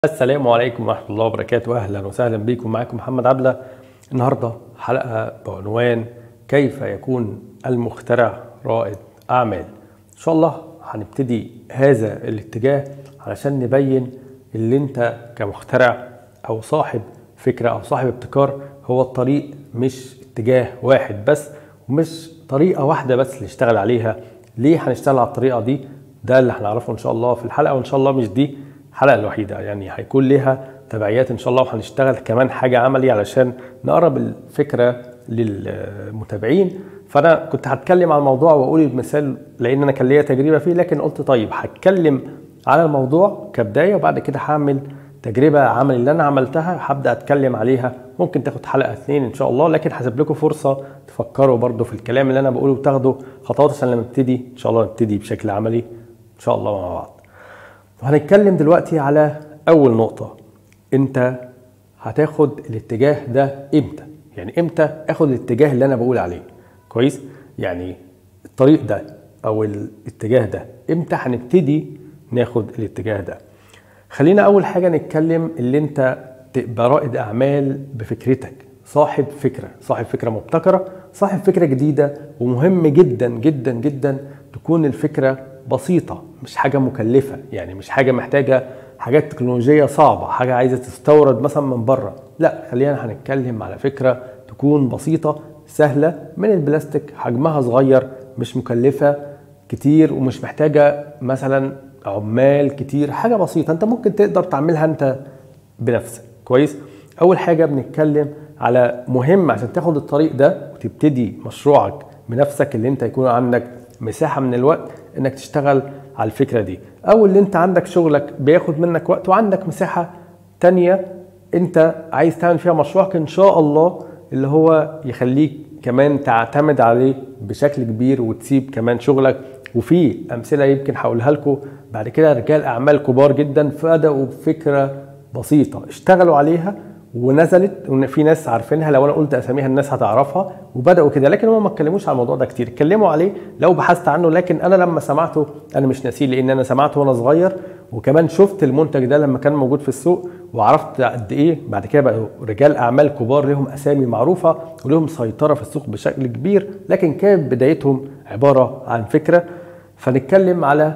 السلام عليكم ورحمة الله وبركاته أهلا وسهلا بكم معكم محمد عبلة النهاردة حلقة بعنوان كيف يكون المخترع رائد أعمال إن شاء الله هنبتدي هذا الاتجاه علشان نبين اللي أنت كمخترع أو صاحب فكرة أو صاحب ابتكار هو الطريق مش اتجاه واحد بس ومش طريقة واحدة بس اللي اشتغل عليها ليه هنشتغل على الطريقة دي ده اللي هنعرفه إن شاء الله في الحلقة وإن شاء الله مش دي الحلقه الوحيده يعني هيكون ليها تبعيات ان شاء الله وهنشتغل كمان حاجه عملي علشان نقرب الفكره للمتابعين فانا كنت هتكلم عن الموضوع واقول المثال لان انا كان ليا تجربه فيه لكن قلت طيب هتكلم على الموضوع كبدايه وبعد كده هعمل تجربه عملي اللي انا عملتها هبدا اتكلم عليها ممكن تاخد حلقه اثنين ان شاء الله لكن هسيب لكم فرصه تفكروا برضو في الكلام اللي انا بقوله وتاخدوا خطوات عشان لما نبتدي ان شاء الله نبتدي بشكل عملي ان شاء الله مع بعض وهنتكلم دلوقتي على اول نقطه انت هتاخد الاتجاه ده امتى يعني امتى اخد الاتجاه اللي انا بقول عليه كويس يعني الطريق ده او الاتجاه ده امتى هنبتدي ناخد الاتجاه ده خلينا اول حاجه نتكلم اللي انت تبقى رائد اعمال بفكرتك صاحب فكره صاحب فكره مبتكره صاحب فكره جديده ومهم جدا جدا جدا تكون الفكره بسيطه مش حاجه مكلفه يعني مش حاجه محتاجه حاجات تكنولوجيه صعبه حاجه عايزه تستورد مثلا من بره لا خلينا هنتكلم على فكره تكون بسيطه سهله من البلاستيك حجمها صغير مش مكلفه كتير ومش محتاجه مثلا عمال كتير حاجه بسيطه انت ممكن تقدر تعملها انت بنفسك كويس اول حاجه بنتكلم على مهم عشان تاخد الطريق ده وتبتدي مشروعك بنفسك اللي انت يكون عندك مساحه من الوقت انك تشتغل على الفكره دي او اللي انت عندك شغلك بياخد منك وقت وعندك مساحه تانية انت عايز تعمل فيها مشروعك ان شاء الله اللي هو يخليك كمان تعتمد عليه بشكل كبير وتسيب كمان شغلك وفي امثله يمكن هقولها لكم بعد كده رجال اعمال كبار جدا بداوا بفكره بسيطه اشتغلوا عليها ونزلت وان في ناس عارفينها لو انا قلت اساميها الناس هتعرفها وبداوا كده لكن هم ما اتكلموش على الموضوع ده كتير اتكلموا عليه لو بحثت عنه لكن انا لما سمعته انا مش ناسيه لان انا سمعته وانا صغير وكمان شفت المنتج ده لما كان موجود في السوق وعرفت قد ايه بعد كده بقوا رجال اعمال كبار لهم اسامي معروفه ولهم سيطره في السوق بشكل كبير لكن كانت بدايتهم عباره عن فكره فنتكلم على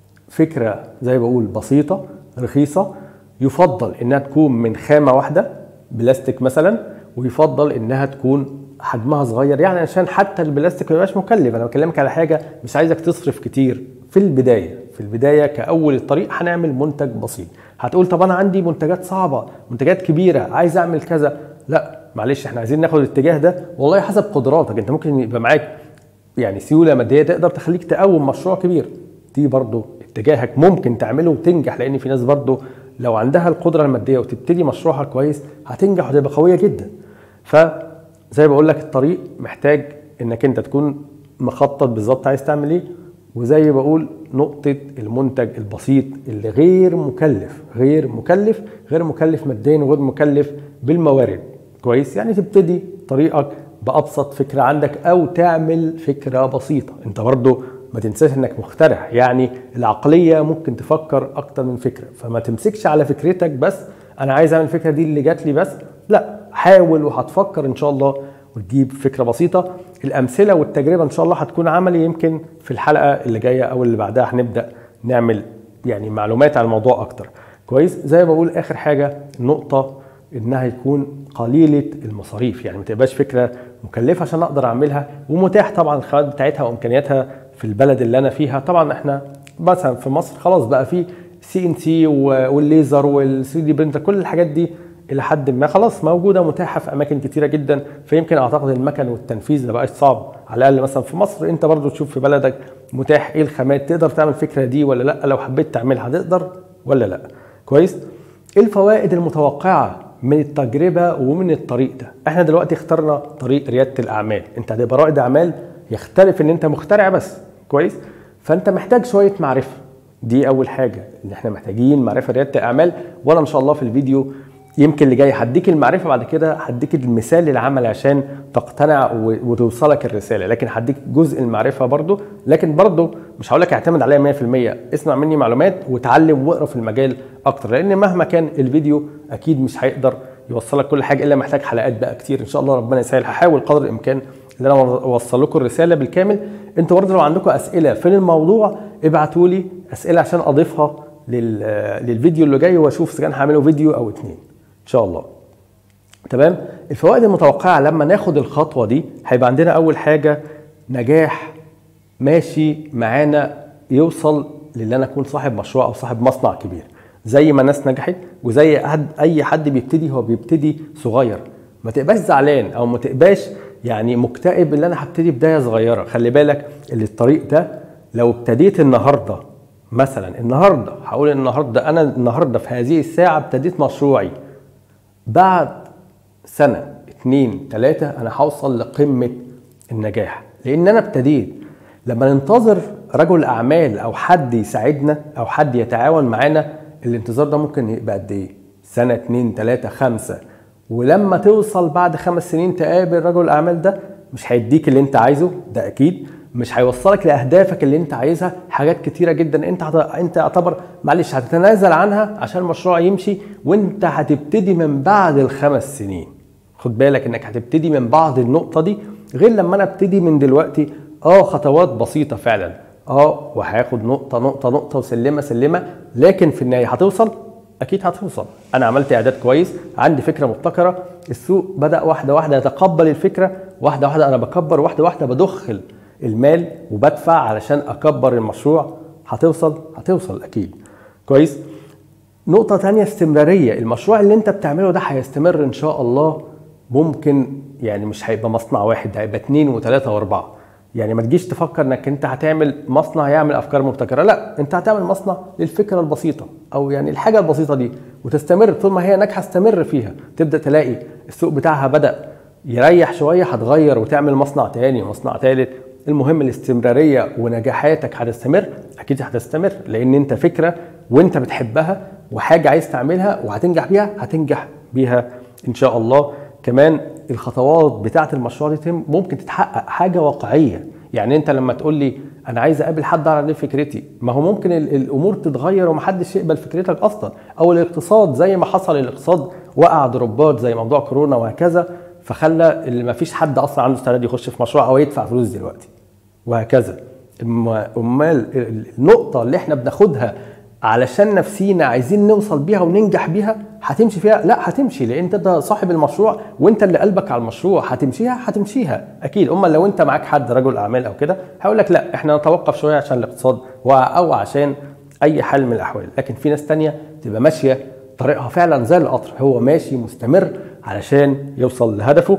فكره زي ما بقول بسيطه رخيصه يفضل انها تكون من خامه واحده بلاستيك مثلا ويفضل انها تكون حجمها صغير يعني عشان حتى البلاستيك ما يبقاش مكلف انا بكلمك على حاجه مش عايزك تصرف كتير في البدايه في البدايه كاول الطريق هنعمل منتج بسيط هتقول طب انا عندي منتجات صعبه منتجات كبيره عايز اعمل كذا لا معلش احنا عايزين ناخد الاتجاه ده والله حسب قدراتك انت ممكن يبقى معاك يعني سيوله ماديه تقدر تخليك تقوم مشروع كبير دي برضو اتجاهك ممكن تعمله وتنجح لان في ناس برضو لو عندها القدره الماديه وتبتدي مشروعها كويس هتنجح وتبقى قويه جدا فزي بقول لك الطريق محتاج انك انت تكون مخطط بالظبط عايز تعمل ايه وزي بقول نقطة المنتج البسيط اللي غير مكلف غير مكلف غير مكلف ماديا وغير مكلف بالموارد كويس يعني تبتدي طريقك بأبسط فكرة عندك أو تعمل فكرة بسيطة أنت برضو ما تنساش انك مخترع يعني العقليه ممكن تفكر اكتر من فكره فما تمسكش على فكرتك بس انا عايز اعمل الفكره دي اللي جات لي بس لا حاول وهتفكر ان شاء الله وتجيب فكره بسيطه الامثله والتجربه ان شاء الله هتكون عملي يمكن في الحلقه اللي جايه او اللي بعدها هنبدا نعمل يعني معلومات عن الموضوع اكتر كويس زي ما بقول اخر حاجه النقطه انها يكون قليله المصاريف يعني ما تبقاش فكره مكلفه عشان اقدر اعملها ومتاح طبعا الخامات بتاعتها وامكانياتها في البلد اللي انا فيها طبعا احنا مثلا في مصر خلاص بقى في سي ان سي والليزر والثري دي برينتر كل الحاجات دي الى حد ما خلاص موجوده متاحه في اماكن كتيره جدا فيمكن اعتقد المكن والتنفيذ ما بقاش صعب على الاقل مثلا في مصر انت برضو تشوف في بلدك متاح ايه الخامات تقدر تعمل الفكره دي ولا لا لو حبيت تعملها تقدر ولا لا كويس ايه الفوائد المتوقعه من التجربه ومن الطريق ده احنا دلوقتي اخترنا طريق رياده الاعمال انت هتبقى رائد اعمال يختلف ان انت مخترع بس كويس فانت محتاج شويه معرفه دي اول حاجه ان احنا محتاجين معرفه رياده الاعمال وانا ان شاء الله في الفيديو يمكن اللي جاي هديك المعرفه بعد كده هديك المثال للعمل عشان تقتنع و- وتوصلك الرساله لكن هديك جزء المعرفه برضو لكن برضو مش هقول لك اعتمد عليا 100% اسمع مني معلومات وتعلم واقرا في المجال اكتر لان مهما كان الفيديو اكيد مش هيقدر يوصلك كل حاجه الا محتاج حلقات بقى كتير ان شاء الله ربنا يسهل هحاول قدر الامكان ان انا اوصل لكم الرساله بالكامل انتوا برضه لو عندكم اسئله في الموضوع ابعتوا لي اسئله عشان اضيفها لل... للفيديو اللي جاي واشوف اذا كان هعمله فيديو او اتنين ان شاء الله تمام الفوائد المتوقعه لما ناخد الخطوه دي هيبقى عندنا اول حاجه نجاح ماشي معانا يوصل للي انا اكون صاحب مشروع او صاحب مصنع كبير زي ما الناس نجحت وزي حد اي حد بيبتدي هو بيبتدي صغير ما تبقاش زعلان او ما تبقاش يعني مكتئب اللي انا هبتدي بدايه صغيره خلي بالك اللي الطريق ده لو ابتديت النهارده مثلا النهارده هقول النهارده انا النهارده في هذه الساعه ابتديت مشروعي بعد سنة اتنين تلاتة أنا هوصل لقمة النجاح لأن أنا ابتديت لما ننتظر رجل أعمال أو حد يساعدنا أو حد يتعاون معانا الانتظار ده ممكن يبقى قد إيه؟ سنة اتنين تلاتة خمسة ولما توصل بعد خمس سنين تقابل رجل الأعمال ده مش هيديك اللي أنت عايزه ده أكيد مش هيوصلك لاهدافك اللي انت عايزها حاجات كتيره جدا انت هت... انت يعتبر معلش هتتنازل عنها عشان المشروع يمشي وانت هتبتدي من بعد الخمس سنين خد بالك انك هتبتدي من بعد النقطه دي غير لما انا ابتدي من دلوقتي اه خطوات بسيطه فعلا اه وهاخد نقطه نقطه نقطه وسلمه سلمه لكن في النهايه هتوصل اكيد هتوصل انا عملت اعداد كويس عندي فكره مبتكره السوق بدا واحده واحده يتقبل الفكره واحده واحده انا بكبر واحده واحده بدخل المال وبدفع علشان اكبر المشروع هتوصل هتوصل اكيد كويس نقطة تانية استمرارية المشروع اللي انت بتعمله ده هيستمر ان شاء الله ممكن يعني مش هيبقى مصنع واحد هيبقى اتنين وتلاتة واربعة يعني ما تجيش تفكر انك انت هتعمل مصنع يعمل افكار مبتكرة لا انت هتعمل مصنع للفكرة البسيطة او يعني الحاجة البسيطة دي وتستمر طول ما هي ناجحة استمر فيها تبدأ تلاقي السوق بتاعها بدأ يريح شوية هتغير وتعمل مصنع تاني ومصنع تالت المهم الاستمرارية ونجاحاتك هتستمر أكيد هتستمر لأن أنت فكرة وأنت بتحبها وحاجة عايز تعملها وهتنجح بيها هتنجح بيها إن شاء الله كمان الخطوات بتاعة المشروع دي ممكن تتحقق حاجة واقعية يعني أنت لما تقول لي أنا عايز أقابل حد على ليه فكرتي ما هو ممكن الأمور تتغير ومحدش يقبل فكرتك أصلا أو الاقتصاد زي ما حصل الاقتصاد وقع ضربات زي موضوع كورونا وهكذا فخلى اللي ما فيش حد اصلا عنده استعداد يخش في مشروع او يدفع فلوس دلوقتي وهكذا امال النقطه اللي احنا بناخدها علشان نفسينا عايزين نوصل بيها وننجح بيها هتمشي فيها لا هتمشي لان انت ده صاحب المشروع وانت اللي قلبك على المشروع هتمشيها هتمشيها اكيد امال لو انت معاك حد رجل اعمال او كده هيقول لك لا احنا نتوقف شويه عشان الاقتصاد وقع او عشان اي حال من الاحوال لكن في ناس تانية تبقى ماشيه طريقها فعلا زي القطر هو ماشي مستمر علشان يوصل لهدفه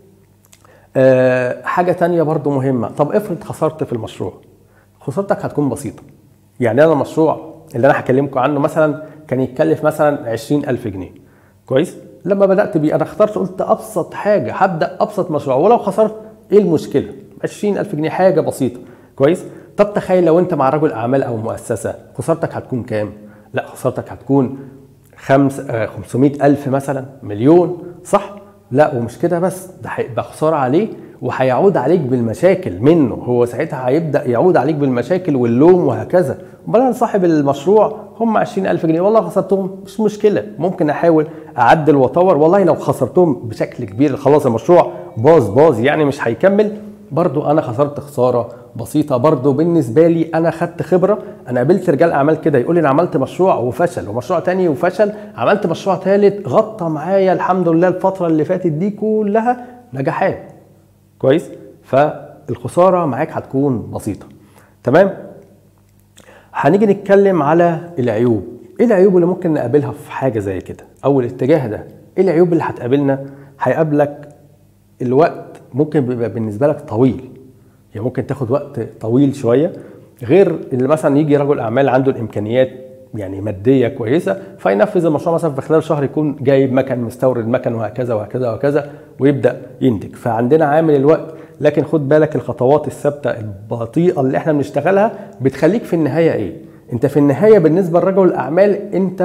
أه حاجة تانية برضو مهمة طب افرض خسرت في المشروع خسارتك هتكون بسيطة يعني أنا المشروع اللي أنا هكلمكم عنه مثلا كان يتكلف مثلا عشرين ألف جنيه كويس لما بدأت بيه أنا اخترت قلت أبسط حاجة هبدأ أبسط مشروع ولو خسرت إيه المشكلة عشرين ألف جنيه حاجة بسيطة كويس طب تخيل لو أنت مع رجل أعمال أو مؤسسة خسارتك هتكون كام لا خسارتك هتكون خمس آه 500 ألف مثلا مليون صح؟ لا ومش كده بس ده هيبقى خسارة عليه وهيعود عليك بالمشاكل منه هو ساعتها هيبدأ يعود عليك بالمشاكل واللوم وهكذا امال انا صاحب المشروع هم 20000 جنيه والله خسرتهم مش مشكلة ممكن أحاول أعدل وأطور والله لو خسرتهم بشكل كبير خلاص المشروع باظ باظ يعني مش هيكمل برضو انا خسرت خساره بسيطه برضو بالنسبه لي انا خدت خبره انا قابلت رجال اعمال كده يقول لي انا عملت مشروع وفشل ومشروع تاني وفشل عملت مشروع ثالث غطى معايا الحمد لله الفتره اللي فاتت دي كلها نجاحات كويس فالخساره معاك هتكون بسيطه تمام هنيجي نتكلم على العيوب ايه العيوب اللي ممكن نقابلها في حاجه زي كده او الاتجاه ده ايه العيوب اللي هتقابلنا هيقابلك الوقت ممكن بيبقى بالنسبه لك طويل يعني ممكن تاخد وقت طويل شويه غير اللي مثلا يجي رجل اعمال عنده الامكانيات يعني ماديه كويسه فينفذ المشروع مثلا في خلال شهر يكون جايب مكن مستورد مكن وهكذا وهكذا وهكذا ويبدا ينتج فعندنا عامل الوقت لكن خد بالك الخطوات الثابته البطيئه اللي احنا بنشتغلها بتخليك في النهايه ايه انت في النهايه بالنسبه لرجل الاعمال انت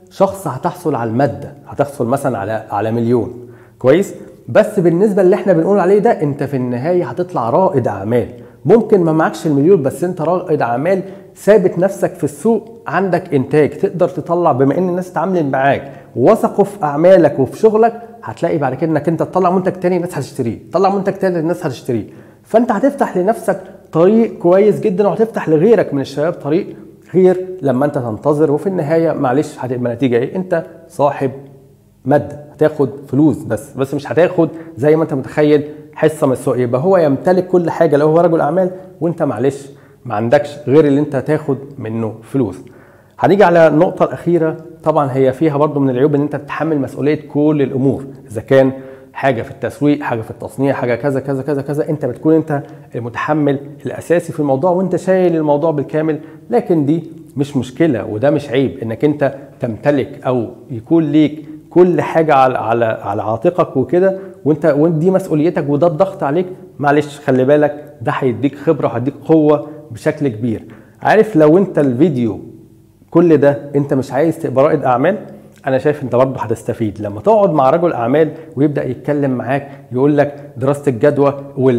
شخص هتحصل على الماده هتحصل مثلا على على مليون كويس بس بالنسبه اللي احنا بنقول عليه ده انت في النهايه هتطلع رائد اعمال ممكن ما معكش المليون بس انت رائد اعمال ثابت نفسك في السوق عندك انتاج تقدر تطلع بما ان الناس اتعاملت معاك وثقوا في اعمالك وفي شغلك هتلاقي بعد كده انك انت تطلع منتج تاني الناس هتشتريه تطلع منتج تاني الناس هتشتريه فانت هتفتح لنفسك طريق كويس جدا وهتفتح لغيرك من الشباب طريق غير لما انت تنتظر وفي النهايه معلش هتبقى نتيجه ايه انت صاحب ماده هتاخد فلوس بس بس مش هتاخد زي ما انت متخيل حصه من السوق يبقى هو يمتلك كل حاجه لو هو رجل اعمال وانت معلش ما عندكش غير اللي انت تاخد منه فلوس هنيجي على النقطة الأخيرة طبعا هي فيها برضو من العيوب إن أنت تتحمل مسؤولية كل الأمور إذا كان حاجة في التسويق حاجة في التصنيع حاجة كذا كذا كذا كذا أنت بتكون أنت المتحمل الأساسي في الموضوع وأنت شايل الموضوع بالكامل لكن دي مش مشكلة وده مش عيب إنك أنت تمتلك أو يكون ليك كل حاجة على على على عاتقك وكده وانت ودي مسؤوليتك وده الضغط عليك معلش خلي بالك ده هيديك خبرة وهيديك قوة بشكل كبير عارف لو انت الفيديو كل ده انت مش عايز تبقى رائد اعمال انا شايف انت برضه هتستفيد لما تقعد مع رجل اعمال ويبدا يتكلم معاك يقول لك دراسه الجدوى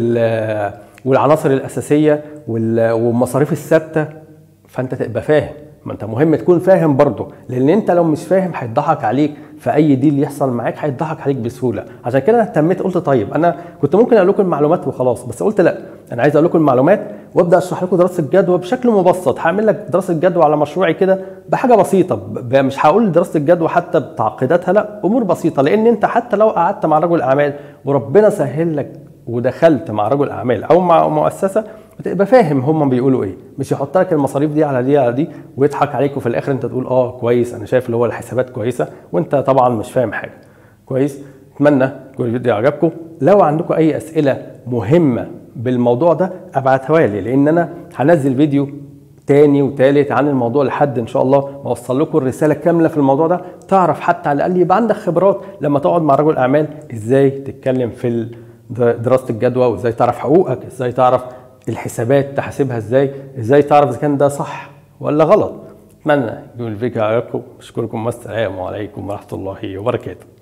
وال والعناصر الاساسيه والمصاريف الثابته فانت تبقى فاهم ما انت مهم تكون فاهم برضه لان انت لو مش فاهم هيضحك عليك في اي ديل يحصل معاك هيضحك عليك بسهوله عشان كده انا اهتميت قلت طيب انا كنت ممكن اقول لكم المعلومات وخلاص بس قلت لا انا عايز اقول لكم المعلومات وابدا اشرح لكم دراسه الجدوى بشكل مبسط هعمل لك دراسه جدوى على مشروعي كده بحاجه بسيطه مش هقول دراسه الجدوى حتى بتعقيداتها لا امور بسيطه لان انت حتى لو قعدت مع رجل اعمال وربنا سهل لك ودخلت مع رجل اعمال او مع مؤسسه بتبقى فاهم هم بيقولوا ايه مش يحط لك المصاريف دي على دي على دي ويضحك عليك وفي الاخر انت تقول اه كويس انا شايف اللي هو الحسابات كويسه وانت طبعا مش فاهم حاجه كويس اتمنى يكون الفيديو عجبكم لو عندكم اي اسئله مهمه بالموضوع ده ابعتها لي لان انا هنزل فيديو تاني وتالت عن الموضوع لحد ان شاء الله ما اوصل لكم الرساله كامله في الموضوع ده تعرف حتى على الاقل يبقى عندك خبرات لما تقعد مع رجل اعمال ازاي تتكلم في دراسه الجدوى وازاي تعرف حقوقك ازاي تعرف الحسابات تحاسبها ازاي ازاي تعرف اذا كان ده صح ولا غلط اتمنى يكون الفيديو عجبكم اشكركم والسلام عليكم ورحمه الله وبركاته